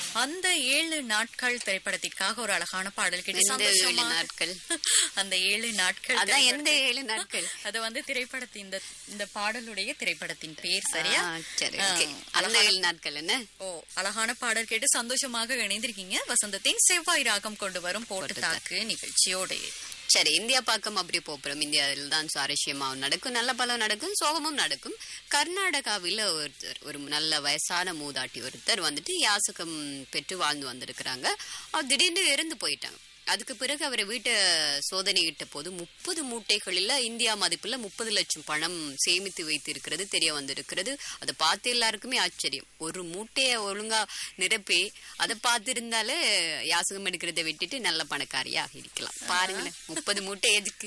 அந்த ஏழு நாட்கள் திரைப்படத்திற்காக ஒரு அழகான பாடல் கேட்டு எந்த ஏழு சந்தோஷமா நாட்கள் அந்த ஏழு நாட்கள் அதான் எந்த ஏழு நாட்கள் அது வந்து திரைப்படத்தின் இந்த இந்த பாடலுடைய திரைப்படத்தின் பேர் சரியா ஆ, சரி ஆ, okay. அந்த ஏழு நாட்கள் என்ன ஓ அழகான பாடல் கேட்டு சந்தோஷமாக இணைந்திருக்கீங்க வசந்தத்தின் செவ்வாய் ராகம் கொண்டு வரும் போட்டு தாக்கு நிகழ்ச்சியோடு சரி இந்தியா பக்கம் அப்படி போறோம் இந்தியாவில் தான் சுவாரஸ்யமாவும் நடக்கும் நல்ல பலம் நடக்கும் சோகமும் நடக்கும் கர்நாடகாவில் ஒருத்தர் ஒரு நல்ல வயசான மூதாட்டி ஒருத்தர் வந்துட்டு யாசகம் பெற்று வாழ்ந்து வந்திருக்கிறாங்க அவர் திடீர்னு இறந்து போயிட்டாங்க அதுக்கு பிறகு அவரை வீட்டை சோதனையிட்ட போது முப்பது மூட்டைகளில் இந்தியா மதிப்புல முப்பது லட்சம் பணம் சேமித்து வைத்திருக்கிறது தெரிய வந்திருக்கிறது அதை பார்த்து எல்லாருக்குமே ஆச்சரியம் ஒரு மூட்டையை ஒழுங்கா நிரப்பி அதை பார்த்திருந்தாலே யாசகம் எடுக்கிறதை விட்டுட்டு நல்ல பணக்காரியாக இருக்கலாம் பாருங்களேன் முப்பது மூட்டை எதுக்கு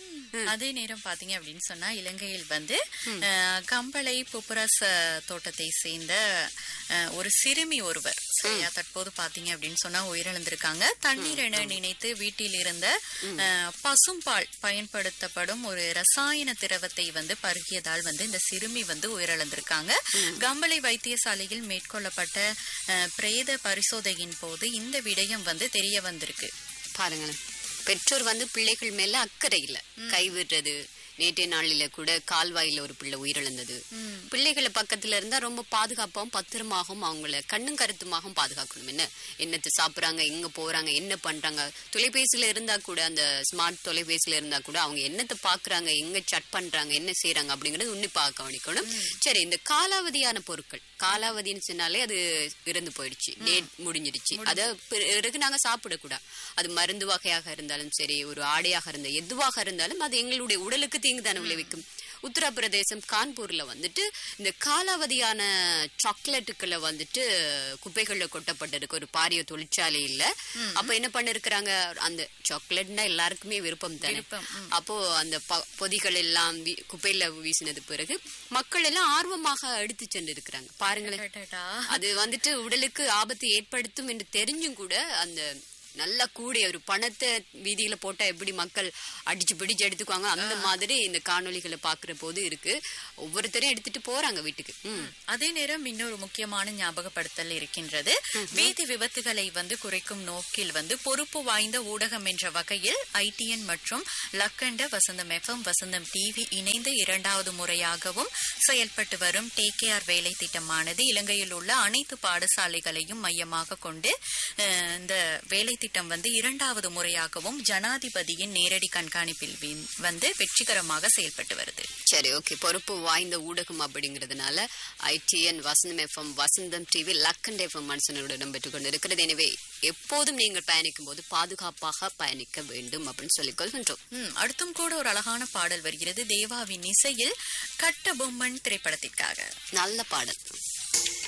அதே நேரம் பாத்தீங்க அப்படின்னு சொன்னா இலங்கையில் வந்து அஹ், கம்பளை புப்புரஸ் அஹ், தோட்டத்தை சேர்ந்த அஹ், ஒரு சிறுமி ஒருவர் சரியா தற்போது பாத்தீங்க அப்படின்னு சொன்னா உயிரிழந்திருக்காங்க தண்ணீர் என நினைத்து வீட்டில் இருந்த அஹ், பசும்பால் பயன்படுத்தப்படும் ஒரு ரசாயன திரவத்தை வந்து பருகியதால் வந்து இந்த சிறுமி வந்து உயிரிழந்திருக்காங்க கம்பளை வைத்தியசாலையில் மேற்கொள்ளப்பட்ட அஹ், பிரேத பரிசோதனையின் போது இந்த விடயம் வந்து தெரிய வந்திருக்கு பாருங்களேன் பெற்றோர் வந்து பிள்ளைகள் மேல அக்கறை இல்ல கைவிடுறது நேற்றைய நாளில கூட கால்வாயில ஒரு பிள்ளை உயிரிழந்தது பிள்ளைகளை பக்கத்துல இருந்தா ரொம்ப பாதுகாப்பாகவும் பத்திரமாகவும் அவங்கள கண்ணும் கருத்துமாகவும் பாதுகாக்கணும் என்ன என்னத்தை சாப்பிடுறாங்க எங்க போறாங்க என்ன பண்றாங்க தொலைபேசியில இருந்தா கூட அந்த ஸ்மார்ட் தொலைபேசியில இருந்தா கூட அவங்க என்னத்தை பாக்குறாங்க எங்க சட் பண்றாங்க என்ன செய்யறாங்க அப்படிங்கறது உன்னிப்பா கவனிக்கணும் சரி இந்த காலாவதியான பொருட்கள் காலாவதின்னு சொன்னாலே அது இறந்து போயிடுச்சு டேட் முடிஞ்சிடுச்சு அத பிறகு நாங்க சாப்பிடக்கூடாது அது மருந்து வகையாக இருந்தாலும் சரி ஒரு ஆடையாக இருந்தா எதுவாக இருந்தாலும் அது எங்களுடைய உடலுக்கு தீங்கு தானே விளைவிக்கும் உத்தரப்பிரதேசம் கான்பூர்ல வந்துட்டு இந்த காலாவதியான சாக்லேட்டுக்களை வந்துட்டு குப்பைகள்ல கொட்டப்பட்டிருக்கு ஒரு பாரிய தொழிற்சாலை இல்ல அப்ப என்ன பண்ணிருக்கிறாங்க அந்த சாக்லேட்னா எல்லாருக்குமே விருப்பம் தானே விருப்பம், அப்போ அந்த ப- பொதிகள் எல்லாம் வீ- குப்பையில வீசினது பிறகு மக்கள் எல்லாம் ஆர்வமாக எடுத்து சென்று இருக்கிறாங்க பாருங்களேன் அடடா. அது வந்துட்டு உடலுக்கு ஆபத்து ஏற்படுத்தும் என்று தெரிஞ்சும் கூட அந்த நல்ல கூடிய ஒரு பணத்தை வீதியில போட்டா எப்படி மக்கள் அடிச்சு பிடிச்சு எடுத்துக்குவாங்க அந்த மாதிரி இந்த காணொளிகளை பாக்குற போது இருக்கு ஒவ்வொருத்தரும் எடுத்துட்டு போறாங்க வீட்டுக்கு ம். அதே நேரம் இன்னொரு முக்கியமான ஞாபகப்படுத்தல் இருக்கின்றது வீதி விபத்துகளை வந்து குறைக்கும் நோக்கில் வந்து பொறுப்பு வாய்ந்த ஊடகம் என்ற வகையில் ஐடிஎன் மற்றும் லக்கண்ட வசந்தம் எஃப்எம் வசந்தம் டிவி இணைந்து இரண்டாவது முறையாகவும் செயல்பட்டு வரும் டேகேஆர் வேலை திட்டமானது இலங்கையில் உள்ள அனைத்து பாடசாலைகளையும் மையமாக கொண்டு அஹ், இந்த வேலை திட்டம் வந்து இரண்டாவது முறையாகவும் ஜனாதிபதியின் நேரடி கண்காணிப்பில் வி- வந்து வெற்றிகரமாக செயல்பட்டு வருது சரி ஓகே பொறுப்பு வாய்ந்த ஊடகம் அப்படிங்கிறதுனால ITN Vasantham FM Vasantham TV Lakhanda FM மனுஷனோட இடம்பெற்றுக் கொண்டிருக்கிறது எனவே எப்போதும் நீங்கள் பயணிக்கும் போது பாதுகாப்பாக பயணிக்க வேண்டும் அப்படின்னு சொல்லிக் கொள்கின்றோம் ம், அடுத்தும் கூட ஒரு அழகான பாடல் வருகிறது தேவாவின் இசையில் கட்ட பொம்மன் திரைப்படத்திற்காக நல்ல பாடல்